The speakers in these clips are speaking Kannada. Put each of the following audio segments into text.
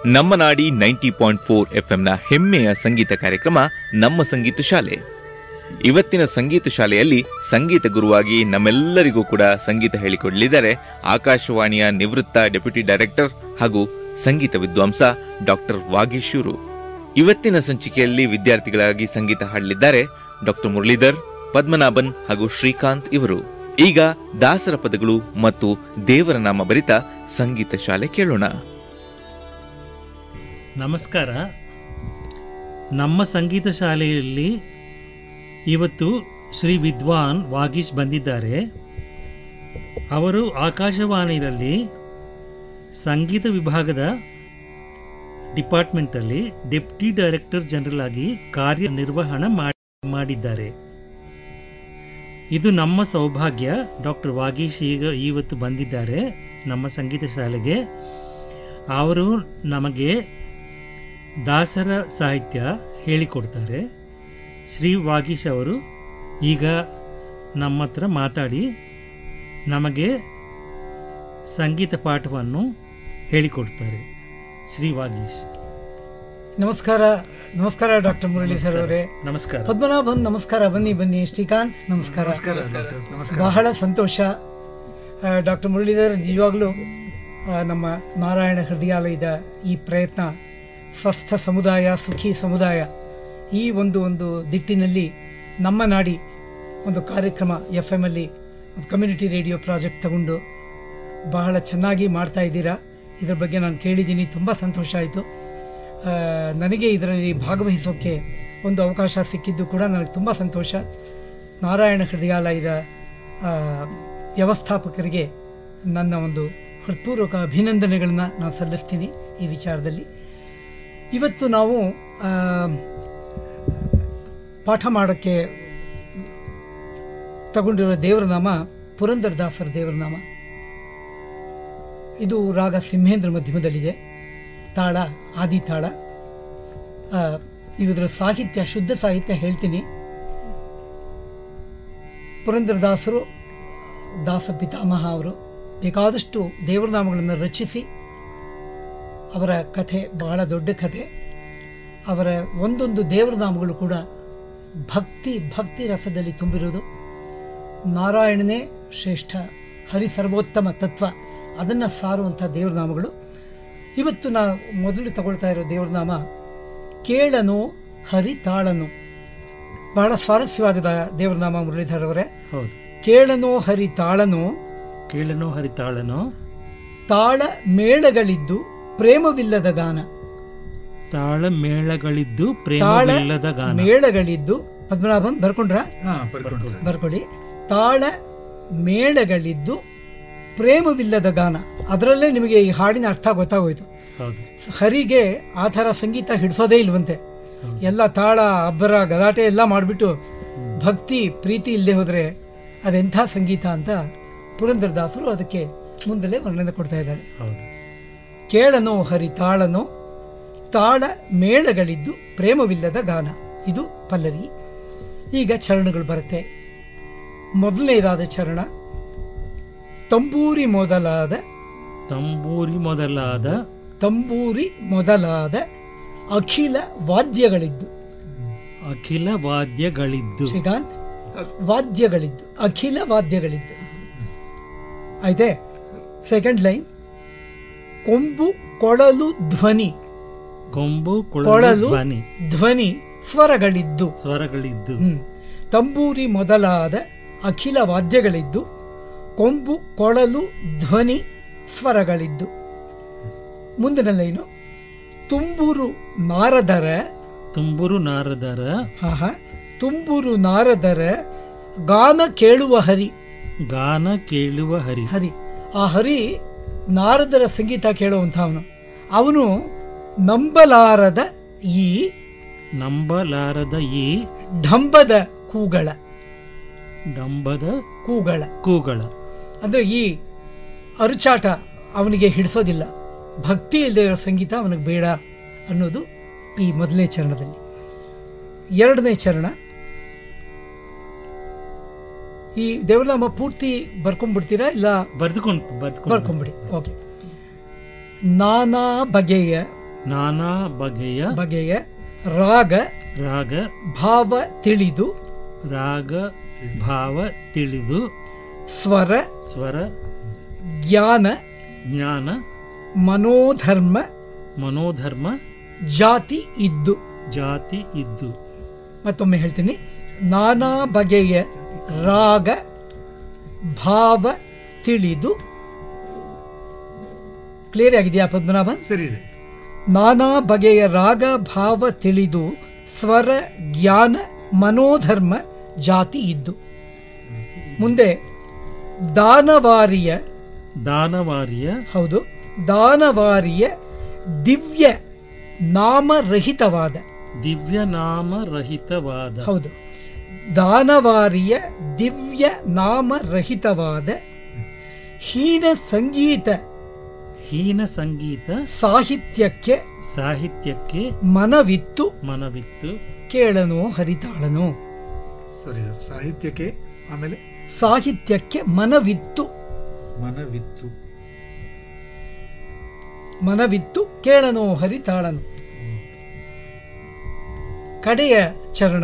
ನಮ್ಮ ನಾಡಿ ನೈಂಟಿ ಪಾಯಿಂಟ್ ಫೋರ್ ಎಫ್ಎಂನ ಹೆಮ್ಮೆಯ ಸಂಗೀತ ಕಾರ್ಯಕ್ರಮ ನಮ್ಮ ಸಂಗೀತ ಶಾಲೆ ಇವತ್ತಿನ ಸಂಗೀತ ಶಾಲೆಯಲ್ಲಿ ಸಂಗೀತ ಗುರುವಾಗಿ ನಮ್ಮೆಲ್ಲರಿಗೂ ಕೂಡ ಸಂಗೀತ ಹೇಳಿಕೊಡಲಿದ್ದಾರೆ ಆಕಾಶವಾಣಿಯ ನಿವೃತ್ತ ಡೆಪ್ಯೂಟಿ ಡೈರೆಕ್ಟರ್ ಹಾಗೂ ಸಂಗೀತ ವಿದ್ವಾಂಸ ಡಾಕ್ಟರ್ ವಾಗೀಶೂರು ಇವತ್ತಿನ ಸಂಚಿಕೆಯಲ್ಲಿ ವಿದ್ಯಾರ್ಥಿಗಳಾಗಿ ಸಂಗೀತ ಹಾಡಲಿದ್ದಾರೆ ಡಾಕ್ಟರ್ ಮುರಳೀಧರ್ ಪದ್ಮನಾಭನ್ ಹಾಗೂ ಶ್ರೀಕಾಂತ್ ಇವರು ಈಗ ದಾಸರ ಪದಗಳು ಮತ್ತು ದೇವರ ನಾಮ ಬರಿತ ಸಂಗೀತ ಶಾಲೆ ಕೇಳೋಣ ನಮಸ್ಕಾರ ನಮ್ಮ ಸಂಗೀತ ಶಾಲೆಯಲ್ಲಿ ಇವತ್ತು ಶ್ರೀ ವಿದ್ವಾನ್ ವಾಗೀಶ್ ಬಂದಿದ್ದಾರೆ ಅವರು ಆಕಾಶವಾಣಿಯಲ್ಲಿ ಸಂಗೀತ ವಿಭಾಗದ ಡಿಪಾರ್ಟ್ಮೆಂಟಲ್ಲಿ ಡೆಪ್ಟಿ ಡೈರೆಕ್ಟರ್ ಜನರಲ್ ಆಗಿ ಕಾರ್ಯನಿರ್ವಹಣೆ ಮಾಡಿ- ಮಾಡಿದ್ದಾರೆ ಇದು ನಮ್ಮ ಸೌಭಾಗ್ಯ ಡಾಕ್ಟರ್ ವಾಗೀಶ್ ಈಗ ಇವತ್ತು ಬಂದಿದ್ದಾರೆ ನಮ್ಮ ಸಂಗೀತ ಶಾಲೆಗೆ ಅವರು ನಮಗೆ ದಾಸರ ಸಾಹಿತ್ಯ ಹೇಳಿಕೊಡ್ತಾರೆ ಶ್ರೀ ವಾಗೀಶ್ ಅವರು ಈಗ ನಮ್ಮ ಹತ್ರ ಮಾತಾಡಿ ನಮಗೆ ಸಂಗೀತ ಪಾಠವನ್ನು ಹೇಳಿಕೊಡ್ತಾರೆ ಶ್ರೀ ವಾಗೀಶ್ ನಮಸ್ಕಾರ ನಮಸ್ಕಾರ ಡಾಕ್ಟರ್ ಮುರಳಿ ಸರ್ ಅವರೇ ನಮಸ್ಕಾರ ಪದ್ಮನಾಭನ್ ನಮಸ್ಕಾರ ಬನ್ನಿ ಬನ್ನಿ ಶ್ರೀಕಾಂತ್ ನಮಸ್ಕಾರ ಬಹಳ ಸಂತೋಷ ಡಾಕ್ಟರ್ ಮುರಳೀಧರ್ ನಿಜವಾಗ್ಲೂ ಆ, ನಮ್ಮ ನಾರಾಯಣ ಹೃದಯಾಲಯದ ಈ ಪ್ರಯತ್ನ ಸ್ವಸ್ಥ ಸಮುದಾಯ ಸುಖಿ ಸಮುದಾಯ ಈ ಒಂದು ಒಂದು ದಿಟ್ಟಿನಲ್ಲಿ ನಮ್ಮ ನಾಡಿ ಒಂದು ಕಾರ್ಯಕ್ರಮ ಎಫ್ ಎಮ್ ಅಲ್ಲಿ ಒಂದು ಕಮ್ಯುನಿಟಿ ರೇಡಿಯೋ ಪ್ರಾಜೆಕ್ಟ್ ತಗೊಂಡು ಬಹಳ ಚೆನ್ನಾಗಿ ಮಾಡ್ತಾ ಇದ್ದೀರಾ ಇದ್ರ ಬಗ್ಗೆ ನಾನು ಕೇಳಿದ್ದೀನಿ ತುಂಬ ಸಂತೋಷ ಆಯಿತು ನನಗೆ ಇದರಲ್ಲಿ ಭಾಗವಹಿಸೋಕ್ಕೆ ಒಂದು ಅವಕಾಶ ಸಿಕ್ಕಿದ್ದು ಕೂಡ ನನಗೆ ತುಂಬ ಸಂತೋಷ ನಾರಾಯಣ ಹೃದಯಾಲಯದ ಆ, ವ್ಯವಸ್ಥಾಪಕರಿಗೆ ನನ್ನ ಒಂದು ಹೃತ್ಪೂರ್ವಕ ಅಭಿನಂದನೆಗಳನ್ನ ನಾನು ಸಲ್ಲಿಸ್ತೀನಿ ಈ ವಿಚಾರದಲ್ಲಿ ಇವತ್ತು ನಾವು ಆ, ಪಾಠ ಮಾಡೋಕ್ಕೆ ತಗೊಂಡಿರೋ ದೇವರ ನಾಮ ಪುರಂದರದಾಸರ ದೇವರ ನಾಮ ಇದು ರಾಗ ಸಿಂಹೇಂದ್ರ ಮಧ್ಯಮದಲ್ಲಿದೆ ತಾಳ ಆದಿ ತಾಳ ಆ, ಇದರ ಸಾಹಿತ್ಯ ಶುದ್ಧ ಸಾಹಿತ್ಯ ಹೇಳ್ತೀನಿ ಪುರಂದರದಾಸರು ದಾಸ ಪಿತಾಮಹ ಅವರು ಬೇಕಾದಷ್ಟು ದೇವರ ನಾಮಗಳನ್ನು ರಚಿಸಿ ಅವರ ಕಥೆ ಬಹಳ ದೊಡ್ಡ ಕಥೆ ಅವರ ಒಂದೊಂದು ದೇವರ ನಾಮಗಳು ಕೂಡ ಭಕ್ತಿ ಭಕ್ತಿ ರಸದಲ್ಲಿ ತುಂಬಿರೋದು ನಾರಾಯಣನೇ ಶ್ರೇಷ್ಠ ಹರಿ ಸರ್ವೋತ್ತಮ ತತ್ವ ಅದನ್ನು ಸಾರುವಂಥ ದೇವ್ರ ನಾಮಗಳು ಇವತ್ತು ನಾ ಮೊದಲು ತಗೊಳ್ತಾ ಇರೋ ದೇವ್ರ ನಾಮ ಕೇಳನು ಹರಿ ತಾಳನು ಬಹಳ ಸ್ವಾರಸ್ಯವಾದ ದೇವ್ರ ನಾಮ ಮುರಳೀಧರ್ ಅವರೇ ಹೌದು ಕೇಳನು ಹರಿ ತಾಳನು ಕೇಳನೋ ಹರಿತಾಳನೋ ತಾಳ ಮೇಳಗಳಿದ್ದು ಪ್ರೇಮವಿಲ್ಲದ ಗಾನ ತಾಳ ಮೇಳಗಳಿದ್ದು ತಾಳ ಪ್ರೇಮವಿಲ್ಲದ ಗಾನ ಮೇಳಗಳಿದ್ದು ಪದ್ಮನಾಭನ್ ಬರ್ಕೊಂಡ್ರ ಬರ್ಕೊಳ್ಳಿ. ಬರ್ಕೊಳ್ಳಿ ತಾಳ ಮೇಳಗಳಿದ್ದು ಪ್ರೇಮವಿಲ್ಲದ ಗಾನ ಅದರಲ್ಲೇ ನಿಮಗೆ ಈ ಹಾಡಿನ ಅರ್ಥ ಗೊತ್ತಾಗೋಯ್ತು ಹೌದು ಹರಿಗೆ ಆ ಥರ ಸಂಗೀತ ಹಿಡಿಸೋದೇ ಇಲ್ವಂತೆ ಎಲ್ಲ ತಾಳ ಅಬ್ಬರ ಗಲಾಟೆ ಎಲ್ಲ ಮಾಡಿಬಿಟ್ಟು ಭಕ್ತಿ ಪ್ರೀತಿ ಇಲ್ಲದೆ ಹೋದರೆ ಅದೆಂಥ ಸಂಗೀತ ಅಂತ ಪುರಂದರದಾಸರು ಅದಕ್ಕೆ ಮುಂದಲೇ ವರ್ಣನೆ ಕೊಡ್ತಾ ಇದ್ದಾರೆ ಹೌದು ಕೇಳನೋ ಹರಿ ತಾಳನೋ ತಾಳ ಮೇಳಗಳಿದ್ದು ಪ್ರೇಮವಿಲ್ಲದ ಗಾನ ಇದು ಪಲ್ಲವಿ ಈಗ ಚರಣಗಳು ಬರುತ್ತೆ ಮೊದಲನೇದಾದ ಚರಣ ತಂಬೂರಿ ಮೊದಲಾದ ತಂಬೂರಿ ಮೊದಲಾದ ತಂಬೂರಿ ಮೊದಲಾದ ಅಖಿಲ ವಾದ್ಯಗಳಿದ್ದು ಅಖಿಲ ವಾದ್ಯಗಳಿದ್ದು ಶ್ರೀಕಾಂತ್ ವಾದ್ಯಗಳಿದ್ದು ಅಖಿಲ ವಾದ್ಯಗಳಿದ್ದು ಆಯ್ತೆ ಸೆಕೆಂಡ್ ಲೈನ್ ಕೊಂಬು ಕೊಳಲು ಧ್ವನಿ ಕೊಂಬು ಕೊಳಲು ಕೊಳಲು ಧ್ವನಿ ಧ್ವನಿ ಸ್ವರಗಳಿದ್ದು ಸ್ವರಗಳಿದ್ದು ಹ್ಮ್. ತಂಬೂರಿ ಮೊದಲಾದ ಅಖಿಲ ವಾದ್ಯಗಳಿದ್ದು ಕೊಂಬು ಕೊಳಲು ಧ್ವನಿ ಸ್ವರಗಳಿದ್ದು ಮುಂದಿನ ಲೈನು ತುಂಬೂರು ನಾರದರ ತುಂಬುರು ನಾರದರ ಆಹಾ ತುಂಬೂರು ನಾರದರ ಗಾನ ಕೇಳುವ ಹರಿ ಗಾನ ಕೇಳುವ ಹರಿ ಹರಿ ಆ ಹರಿ ನಾರದರ ಸಂಗೀತ ಕೇಳುವಂಥವನು ಅವನು ನಂಬಲಾರದ ಈ ನಂಬಲಾರದ ಈ ಢಂಬದ ಕೂಗಳ ಡಂಬದ ಕೂಗಳ ಕೂಗಳ ಅಂದ್ರೆ ಈ ಅರುಚಾಟ ಅವನಿಗೆ ಹಿಡಿಸೋದಿಲ್ಲ ಭಕ್ತಿ ಇಲ್ಲದೆ ಇರೋ ಸಂಗೀತ ಅವನಿಗೆ ಬೇಡ ಅನ್ನೋದು ಈ ಮೊದಲನೇ ಚರಣದಲ್ಲಿ ಎರಡನೇ ಚರಣ ಈ ದೇವನಾಮ ಪೂರ್ತಿ ಬರ್ಕೊಂಡ್ಬಿಡ್ತೀರಾ ಇಲ್ಲ ಬರ್ದುಕೊಂಡು ಬರ್ದುಕೊಂಡು ಬರ್ಕೊಂಬಿಡಿ ಓಕೆ ನಾನಾ ಬಗೆಯ ನಾನಾ ಬಗೆಯ ಬಗೆಯ ರಾಗ ರಾಗ ಭಾವ ತಿಳಿದು ರಾಗ ಭಾವ ತಿಳಿದು ಸ್ವರ ಸ್ವರ ಜ್ಞಾನ ಜ್ಞಾನ ಮನೋಧರ್ಮ ಮನೋಧರ್ಮ ಜಾತಿ ಇದ್ದು ಜಾತಿ ಇದ್ದು ಮತ್ತೊಮ್ಮೆ ಹೇಳ್ತೀನಿ ನಾನಾ ಬಗೆಯ ರಾಗ ಭಾವ ತಿಳಿದು ಕ್ಲಿಯರ್ ಆಗಿದೆಯಾ ಪದ್ಮನಾಭನ್ ಸರಿ ಇದೆ ನಾನಾ ಬಗೆಯ ರಾಗ ಭಾವ ತಿಳಿದು ಸ್ವರ ಜ್ಞಾನ ಮನೋಧರ್ಮ ಜಾತಿ ಇದ್ದು ಮುಂದೆ ದಾನವಾರಿಯ ದಾನವಾರಿಯ ಹೌದು ದಾನವಾರಿಯ ದಿವ್ಯ ನಾಮರಹಿತವಾದ ದಿವ್ಯ ನಾಮ ರಹಿತವಾದ ಹೌದು ದಾನವಾರಿಯ ದಿವ್ಯ ನಾಮರಹಿತವಾದ ಹೀನ ಸಂಗೀತ ಹೀನ ಸಂಗೀತ ಸಾಹಿತ್ಯಕ್ಕೆ ಸಾಹಿತ್ಯಕ್ಕೆ ಮನವಿತ್ತು ಮನವಿತ್ತು ಕೇಳನೋ ಹರಿತಾಳನೋ ಸರಿ ಸರ್ ಸಾಹಿತ್ಯಕ್ಕೆ ಆಮೇಲೆ ಸಾಹಿತ್ಯಕ್ಕೆ ಮನವಿತ್ತು ಮನವಿತ್ತು ಮನವಿತ್ತು ಕೇಳನೋ ಹರಿತಾಳನು ಕಡೆಯ ಚರಣ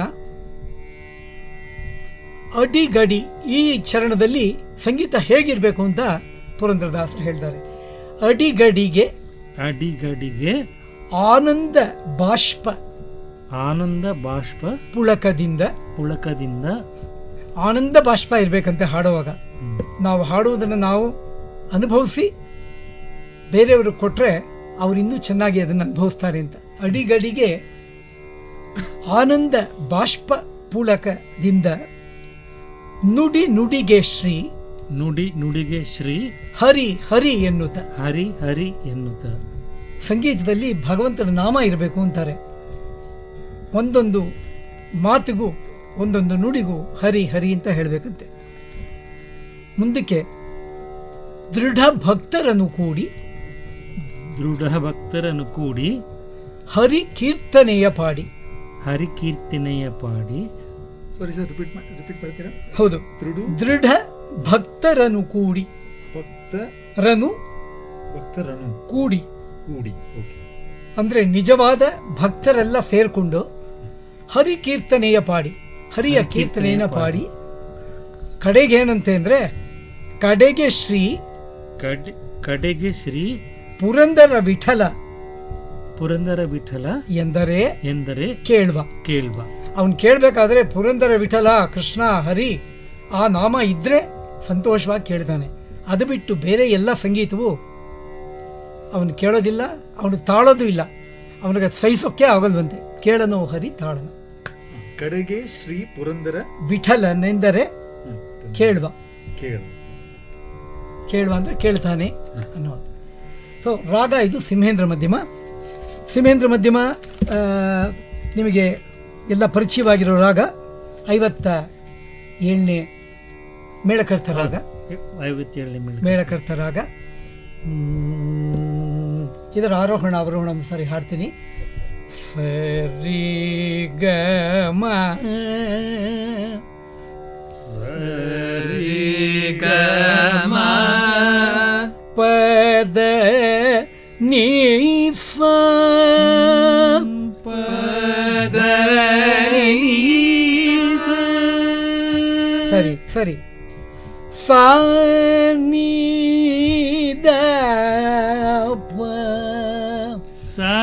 ಅಡಿಗಡಿ ಈ ಚರಣದಲ್ಲಿ ಸಂಗೀತ ಹೇಗಿರಬೇಕು ಅಂತ ಪುರಂದ್ರದಾಸರು ಹೇಳ್ತಾರೆ ಅಡಿಗಡಿಗೆ ಅಡಿಗಡಿಗೆ ಆನಂದ ಬಾಷ್ಪ ಆನಂದ ಬಾಷ್ಪ ಪುಳಕದಿಂದ ಪುಳಕದಿಂದ ಆನಂದ ಬಾಷ್ಪ ಇರಬೇಕಂತೆ ಹಾಡುವಾಗ ನಾವು ಹಾಡುವುದನ್ನು ನಾವು ಅನುಭವಿಸಿ ಬೇರೆಯವರು ಕೊಟ್ಟರೆ ಅವರು ಇನ್ನೂ ಚೆನ್ನಾಗಿ ಅದನ್ನು ಅನುಭವಿಸ್ತಾರೆ ಅಂತ ಅಡಿಗಡಿಗೆ ಆನಂದ ಬಾಷ್ಪ ಪೂಳಕದಿಂದ ನುಡಿ ನುಡಿಗೆ ಶ್ರೀ ನುಡಿ ನುಡಿಗೆ ಶ್ರೀ ಹರಿ ಹರಿ ಎನ್ನುತ್ತ ಹರಿ ಹರಿ ಎನ್ನುತ್ತ ಸಂಗೀತದಲ್ಲಿ ಭಗವಂತನ ನಾಮ ಇರಬೇಕು ಅಂತಾರೆ ಒಂದೊಂದು ಮಾತಿಗೂ ಒಂದೊಂದು ನುಡಿಗೂ ಹರಿ ಹರಿ ಅಂತ ಹೇಳಬೇಕಂತೆ ಮುಂದಕ್ಕೆ ದೃಢ ಭಕ್ತರನ್ನು ಕೂಡಿ ದೃಢ ಭಕ್ತರನ್ನು ಕೂಡಿ ಹರಿ ಕೀರ್ತನೆಯ ಪಾಡಿ ಹರಿ ಕೀರ್ತನೆಯ ಪಾಡಿ ಸಾರಿ ಸರ್ ರಿಪೀಟ್ ರಿಪೀಟ್ ಮಾಡ್ತೀರಾ ಹೌದು ದೃಢು ದೃಢ ಭಕ್ತರನ್ನು ಕೂಡಿ ಭಕ್ತ ರನು ಭಕ್ತರನ್ನು ಕೂಡಿ ಕೂಡಿ ಓಕೆ ಅಂದ್ರೆ ನಿಜವಾದ ಭಕ್ತರೆಲ್ಲ ಸೇರ್ಕೊಂಡು ಹರಿ ಕೀರ್ತನೆಯ ಪಾಡಿ ಹರಿಯ ಕೀರ್ತನೆಯನ್ನ ಪಾಡಿ ಕಡೆಗೆ ಏನಂತೆ ಅಂದ್ರೆ ಕಡೆಗೆ ಶ್ರೀ ಕಡೆ ಕಡೆಗೆ ಶ್ರೀ ಪುರಂದರ ವಿಠಲ ಪುರಂದರ ವಿಠಲ ಎಂದರೆ ಎಂದರೆ ಕೇಳ್ವ ಕೇಳ್ವ ಅವನ್ ಕೇಳ್ಬೇಕಾದ್ರೆ ಪುರಂದರ ವಿಠಲ ಕೃಷ್ಣ ಹರಿ ಆ ನಾಮ ಇದ್ರೆ ಸಂತೋಷವಾಗಿ ಕೇಳ್ತಾನೆ ಅದು ಬಿಟ್ಟು ಬೇರೆ ಎಲ್ಲ ಸಂಗೀತವು ಅವನು ಕೇಳೋದಿಲ್ಲ ಅವನು ತಾಳೋದು ಇಲ್ಲ ಅವನಿಗೆ ಸಹಿಸೋಕೆ ಆಗಲ್ವಂತೆ ಕೇಳನು ಹರಿ ತಾಳನು ಕಡೆಗೆ ಶ್ರೀ ಪುರಂದರ ವಿಠಲನೆಂದರೆ ಹ್ಮ್, ಕೇಳ್ವ ಕೇಳು ಕೇಳುವ ಅಂದ್ರೆ ಕೇಳ್ತಾನೆ ಅನ್ನೋದು ಸೊ ರಾಗ ಇದು ಸಿಂಹೇಂದ್ರ ಮಧ್ಯಮ ಸಿಂಹೇಂದ್ರ ಮಧ್ಯಮ ಆ, ನಿಮಗೆ ಎಲ್ಲ ಪರಿಚಯವಾಗಿರೋ ರಾಗ ಐವತ್ತ ಏಳನೇ ಮೇಳಕರ್ತ ರಾಗ ಐವತ್ತೇಳನೇ ಮೇಳ ಮೇಳಕರ್ತ ರಾಗ ಹ್ಮ್, ಇದರ ಆರೋಹಣ ಅವರೋಹಣ ಒಂದು ಸಾರಿ ಹಾಡ್ತೀನಿ ಸರಿ ಗ ಮ ಪದ ನೀ ಸ ಪದ ಸರಿ ಸರಿ ಸಾ ನೀ ದ ಪ ಸಾ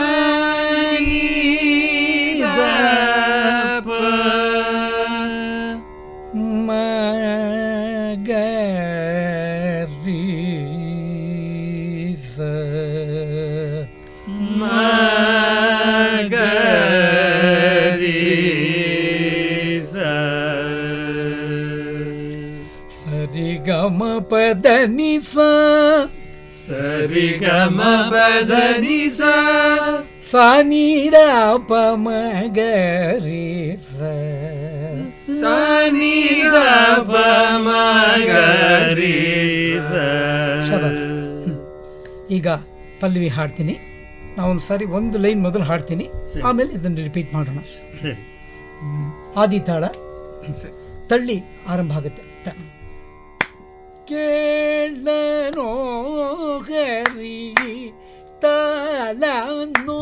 ಮ ಗ ರಿ ಸ ಸರಿ ಗ ಮ ಪದ ನಿ ಸ ಸರಿ ಗಮ ಬದನಿ ಸ ಸ ನೀ ದ ಪ ಮ ಗ ರಿ ಸ ಸನಿ ದ ಪ ಮ ಗ ರಿ ಸ ಶಬಾಸ್. ಹ್ಮ್. ಈಗ ಪಲ್ಲವಿ ಹಾಡ್ತೀನಿ ನಾವೊಂದು ಸಾರಿ ಒಂದು ಲೈನ್ ಮೊದಲು ಹಾಡ್ತೀನಿ ಸರಿ. ಆಮೇಲೆ ಇದನ್ನು ರಿಪೀಟ್ ಮಾಡೋಣ ಸರಿ ಆದಿ ತಾಳ ತಳ್ಳಿ ಆರಂಭ ಆಗುತ್ತೆ ತ. ಕೇಳನೋ ಹರಿ ತಾಳನ್ನು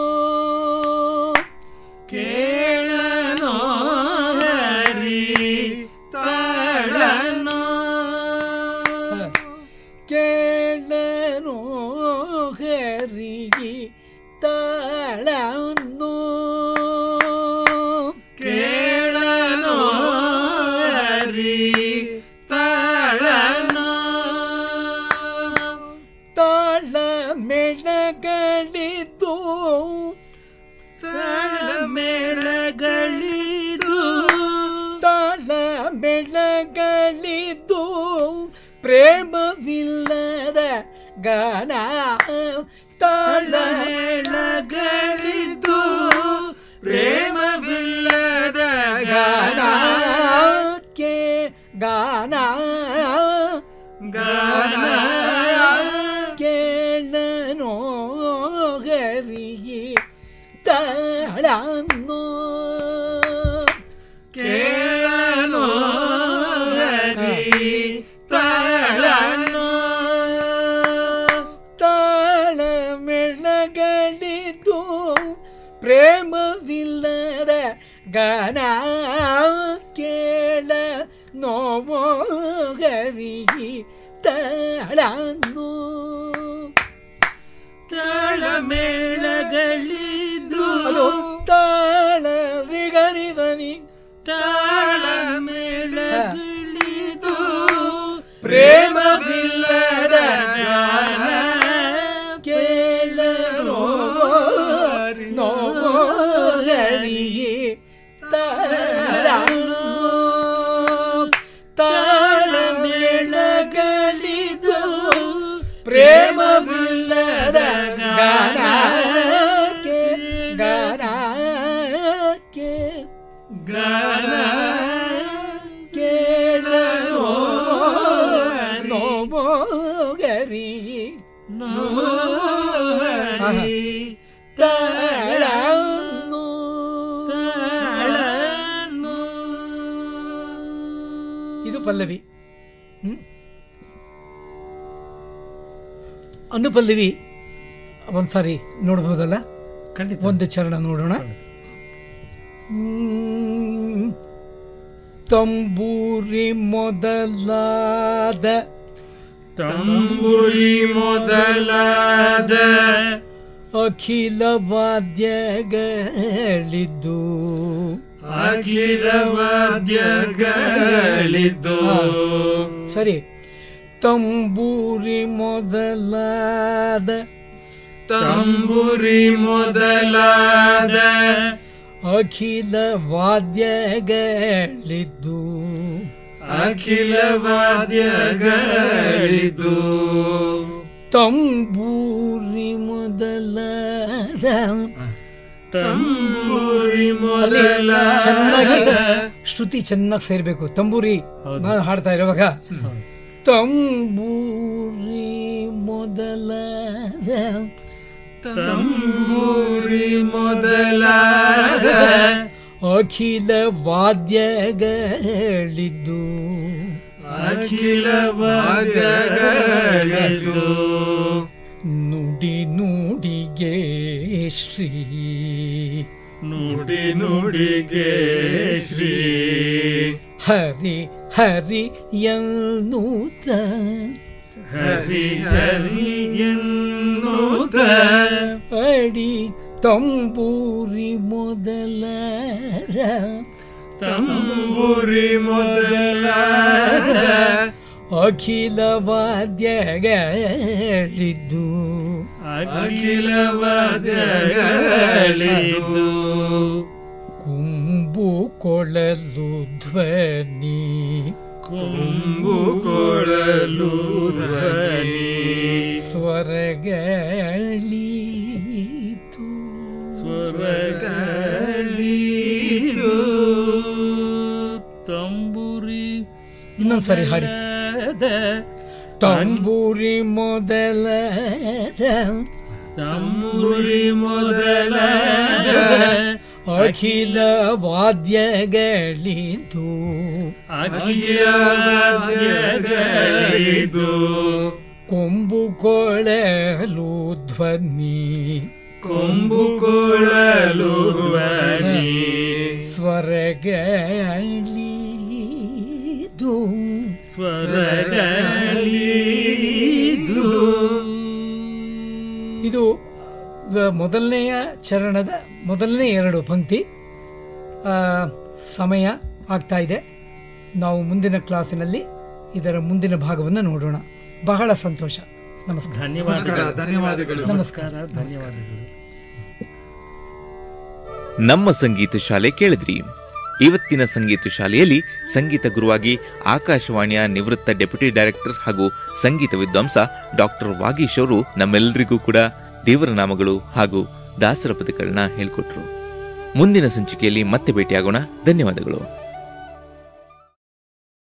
ಕೇಳನೋ ಹರಿ ತಾಳನೋ ಕೇಳನು ಹರಿ ತಾಳನ್ನು ಕೇಳನೋ ಹರಿ ತಾಳನೋ ತಾಳ ಮೆಳಗಳಿದ್ದು ತಾಳ ಮೇಳಗಳಿದು ತಾಳ ಮೆಳಗಳಿದ್ದು ಪ್ರೇಮವಿಲ್ಲದ ಗಾನ ತಾಳ ಮೇಳಗಳಿದು ಪ್ರೇಮವಿಲ್ಲದ ಗಾನ ಗಾನ ಕೇ ಗಾನ ಗಾನ ಕೇಳನೋ ಹರಿಗೆ ತಾಳನ್ನು ಕೇಳನೋ ಹರಿ ತಾಳನೋ ತಾಳ ಮೆಳಗಳಿದ್ದು ಪ್ರೇಮವಿಲ್ಲದ ಗಾನ ಕೇಳ ನೋವೋಗರಿಗೆ ತಾಳನ್ನು ತಾಳ ಮೇಳಗಳಿದು ಅದು ತಾಳ ರಿಗರಿದನಿ ತಾಳ ಮೇಳಗಳಿದು ಪ್ರೇಮವಿಲ್ಲದ ಗಾನ ಕೇಳ ನೋವೋಗರಿಗೆ ತಾಳನ್ನು ತಾಳ ಮೇಳಗಳಿದು ಪ್ರೇಮವಿಲ್ಲದ ಗಾನಕ್ಕೆ ಗಾನಕ್ಕೆ ಗಾನ ಕೇಳನೋ ನೋವೋಗರಿ ಹರಿ ತಾಳನ್ನು ತಾಳನು ಇದು ಪಲ್ಲವಿ ಹ್ಮ್? ಅನುಪಲ್ಲವಿ ಒಂದ್ಸಾರಿ ನೋಡ್ಬೋದಲ್ಲ ಖಂಡಿತ ಒಂದು ಚರಣ ನೋಡೋಣ ಹ್ಮ್. ತಂಬೂರಿ ಮೊದಲಾದ ತಂಬುರಿ ಮೊದಲಾದ ಅಖಿಲ ವಾದ್ಯಗಳಿದ್ದು ಅಖಿಲ ವಾದ್ಯಗಳಿದ್ದು ಸರಿ ತಂಬೂರಿ ಮೊದಲಾದ ತಂಬುರಿ ಮೊದಲಾದ ಅಖಿಲ ವಾದ್ಯಗಳಿದ್ದು ಅಖಿಲ ವಾದ್ಯಗಳಿದ್ದು ತಂಬೂರಿ ಮೊದಲಾದ ತಂಬುರಿ ಅಲ್ಲಿ ಚೆನ್ನಾಗಿ ಮೊದಲಾದ ಶ್ರುತಿ ಚೆನ್ನಾಗಿ ಸೇರ್ಬೇಕು ತಂಬೂರಿ ನಾನು ಹಾಡ್ತಾ ಇರುವಾಗ ತಂಬೂರಿ ಮೊದಲಾದ ತಂಬೂರಿ ಮೊದಲಾದ ಅಖಿಲ ವಾದ್ಯಗಳಿದ್ದು ಅಖಿಲ ವಾದ್ಯಗಳಿದ್ದು ನುಡಿ ನುಡಿಗೆ ಶ್ರೀ ನುಡಿ ನುಡಿಗೆ ಶ್ರೀ ಹರಿ ಹರಿ ಎನ್ನುತ್ತ ಹರಿ ಹರಿ ಎನ್ನುತ್ತ ಅಡಿ ತಂಬೂರಿ ಮೊದಲಾದ ತಂಬೂರಿ ಮೊದಲಾದ ಅಖಿಲ ವಾದ್ಯಗಳಿದ್ದು ಅಖಿಲ ವಾದ್ಯಗಳಿದ್ದು ಕುಂಬು ಕೊಳಲು ಧ್ವನಿ ಕೊಂಬು ಕೊಡಲು ಧ್ವನಿ ಸ್ವರಗಳೀತು ಸ್ವರಗಳಿದು ತಂಬೂರಿ ಇನ್ನೊಂದ್ಸರಿ ಹಾಡಿ ಮೊದಲಾದ ತಂಬೂರಿ ಮೊದಲಾದ ತಂಬುರಿ ಮೊದಲಾದ ಅಖಿಲ ವಾದ್ಯಗಳಿದ್ದು ಅಖಿಲ ವಾದ್ಯಗಳಿದು ಕೊಂಬು ಕೊಳಲು ಧ್ವನಿ ಧ್ವನಿ ಕೊಂಬು ಕೊಳಲು ಧ್ವನಿ ಸ್ವರಗಳಿದು ಸ್ವರಗಳಿದು ಇದು ವ- ಮೊದಲನೆಯ ಚರಣದ ಮೊದಲನೇ ಎರಡು ಪಂಕ್ತಿ ಆ, ಸಮಯ ಆಗ್ತಾ ಇದೆ ನಾವು ಮುಂದಿನ ಕ್ಲಾಸಿನಲ್ಲಿ ಇದರ ಮುಂದಿನ ಭಾಗವನ್ನು ನೋಡೋಣ ಬಹಳ ಸಂತೋಷ ನಮಸ್ಕಾರ ಧನ್ಯವಾದಗಳು ಧನ್ಯವಾದಗಳು ನಮಸ್ಕಾರ ಧನ್ಯವಾದಗಳು ನಮ್ಮ ಸಂಗೀತ ಶಾಲೆ ಕೇಳಿದ್ರಿ ಇವತ್ತಿನ ಸಂಗೀತ ಶಾಲೆಯಲ್ಲಿ ಸಂಗೀತ ಗುರುವಾಗಿ ಆಕಾಶವಾಣಿಯ ನಿವೃತ್ತ ಡೆಪ್ಯೂಟಿ ಡೈರೆಕ್ಟರ್ ಹಾಗೂ ಸಂಗೀತ ವಿದ್ವಾಂಸ ಡಾಕ್ಟರ್ ವಾಗೀಶ್ ಅವರು ನಮ್ಮೆಲ್ಲರಿಗೂ ಕೂಡ ದೇವರ ನಾಮಗಳು ಹಾಗೂ ದಾಸರ ಪದಗಳನ್ನ ಹೇಳ್ಕೊಟ್ರು ಮುಂದಿನ ಸಂಚಿಕೆಯಲ್ಲಿ ಮತ್ತೆ ಭೇಟಿಯಾಗೋಣ ಧನ್ಯವಾದಗಳು